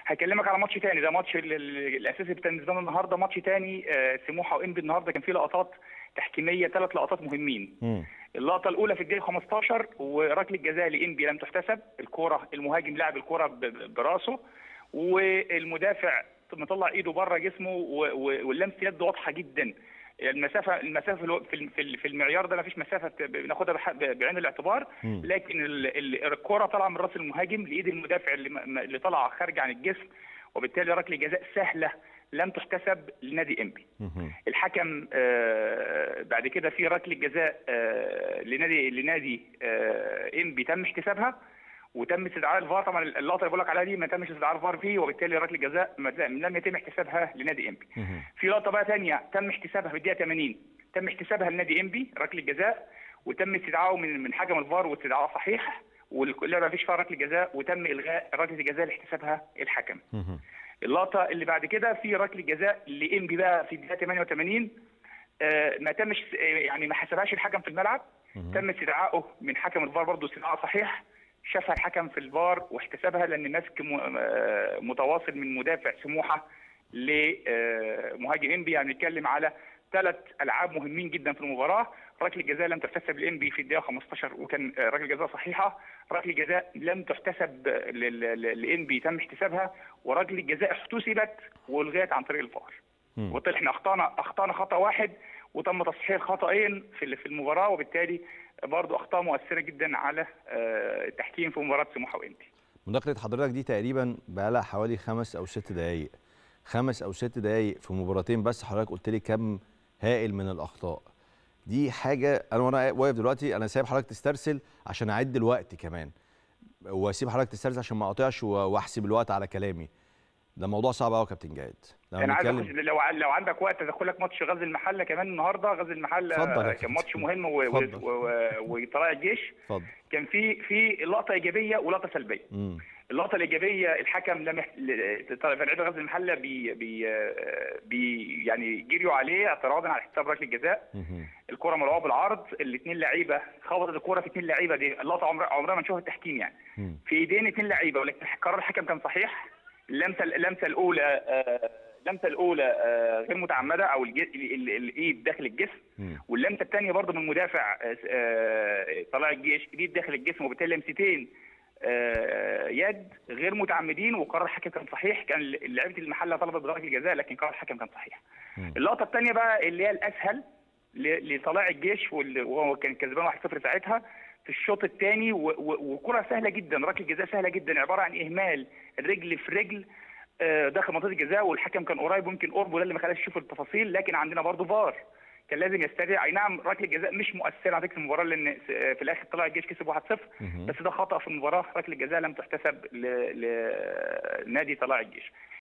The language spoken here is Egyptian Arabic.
هكلمك على ماتش تاني ده ماتش ال- ال- الاساسي بتاع النظام النهارده ماتش تاني آه، سموحه وانبي النهارده كان فيه لقطات تحكيميه ثلاث لقطات مهمين مم. اللقطه الاولى في الدقيقه 15 وركله جزاء لانبي لم تحتسب الكوره المهاجم لعب الكوره ب- ب- براسه والمدافع مطلع ايده بره جسمه و- و- واللمس يد واضحه جدا المسافه المسافه في الو- في الم- في ال- في المعيار ده ما فيش مسافه ب- بناخدها بح- ب- بعين الاعتبار مم. لكن ال- ال- الكره طالعه من راس المهاجم لايد المدافع اللي م- اللي طالعه خارجه عن الجسم وبالتالي ركله جزاء سهله لم تحتسب لنادي انبي مهم. الحكم آه، بعد كده في ركله جزاء آه، لنادي لنادي آه، انبي تم احتسابها وتم استدعاء الفار طبعا اللقطه اللي بقول لك عليها دي ما تمش استدعاء الفار فيه وبالتالي ركله جزاء ما- لم يتم احتسابها لنادي انبي. مهم. في لقطه بقى ثانيه تم احتسابها في الدقيقه 80 تم احتسابها لنادي انبي ركله جزاء وتم استدعائه من من حكم الفار واستدعائه صحيح واللعبه ما فيش فيها ركله جزاء وتم الغاء ركله الجزاء اللي احتسبها الحكم. مهم. اللقطه اللي بعد كده في ركله جزاء لانبي بقى في الدقيقه 88 آه، ما تمش آه، يعني ما حسبهاش الحكم في الملعب تم استدعائه من حكم الفار برضه استدعاء صحيح شافها الحكم في الفار واحتسبها لان ماسك م- آه، متواصل من مدافع سموحه لمهاجم انبي يعني بنتكلم على ثلاث العاب مهمين جدا في المباراه ركله جزاء لم تحتسب لانبي في الدقيقه 15 وكان آه، ركله جزاء صحيحه ركله جزاء لم تحتسب ل- ل- لانبي تم احتسابها وركله جزاء احتسبت والغيت عن طريق الفار مم. وبالتالي احنا اخطانا اخطانا خطا واحد وتم تصحيح خطأين في في المباراه وبالتالي برضه اخطاء مؤثره جدا على آه، التحكيم في مباراه سموحه وانبي مداخلة حضرتك دي تقريبا بقالها حوالي خمس أو ست دقايق خمس أو ست دقايق في مباراتين بس حضرتك قلت لي كم هائل من الأخطاء دي حاجة أنا وأنا واقف دلوقتي أنا سايب حضرتك تسترسل عشان أعد الوقت كمان وأسيب حضرتك تسترسل عشان ما أقطعش و- وأحسب الوقت على كلامي ده موضوع صعب قوي يا كابتن جاهد لما انا عايز بنتكلم- أخش لو لو عندك وقت ادخل لك ماتش غزل المحله كمان النهارده غزل المحله اتفضل يا كان كابتن. ماتش مهم و- و- اتفضل. و- وطلائع الجيش اتفضل كان في في لقطه ايجابيه ولقطه سلبيه مم. اللقطه الايجابيه الحكم لم يح... لعيبه غزل المحله بي... بي... بي يعني جريوا عليه اعتراضا على حساب ركله الجزاء مهم. الكره ملعوبه بالعرض الاثنين لعيبه خبطت الكره في اثنين لعيبه دي اللقطه عمرها عمرها ما نشوفها في التحكيم يعني مم. في ايدين اثنين لعيبه ولكن قرار الحكم كان صحيح اللمسه اللمسه الاولى آه، اللمسه الاولى آه، غير متعمده او الج- ال- ال- الايد داخل الجسم مم. واللمسه الثانيه برضه من مدافع آه، آه، طلائع الجيش ايد داخل الجسم وبالتالي لمستين آه، يد غير متعمدين وقرار الحكم كان صحيح كان لعيبه المحله طلبت بركله الجزاء لكن قرار الحكم كان صحيح. مم. اللقطه الثانيه بقى اللي هي الاسهل ل- لطلائع الجيش واللي- وهو كان كسبان 1-0 ساعتها في الشوط الثاني وكره سهله جدا ركله جزاء سهله جدا عباره عن اهمال رجل في رجل آه، داخل منطقه الجزاء والحكم كان قريب يمكن قربه ده اللي ما خلاش يشوف التفاصيل لكن عندنا برضه فار كان لازم يستدعي اي نعم ركله جزاء مش مؤثره على فكره المباراه لان س- آه، في الاخر طلع الجيش كسب 1-0 مهم. بس ده خطا في المباراه ركله جزاء لم تحتسب ل- لنادي طلائع الجيش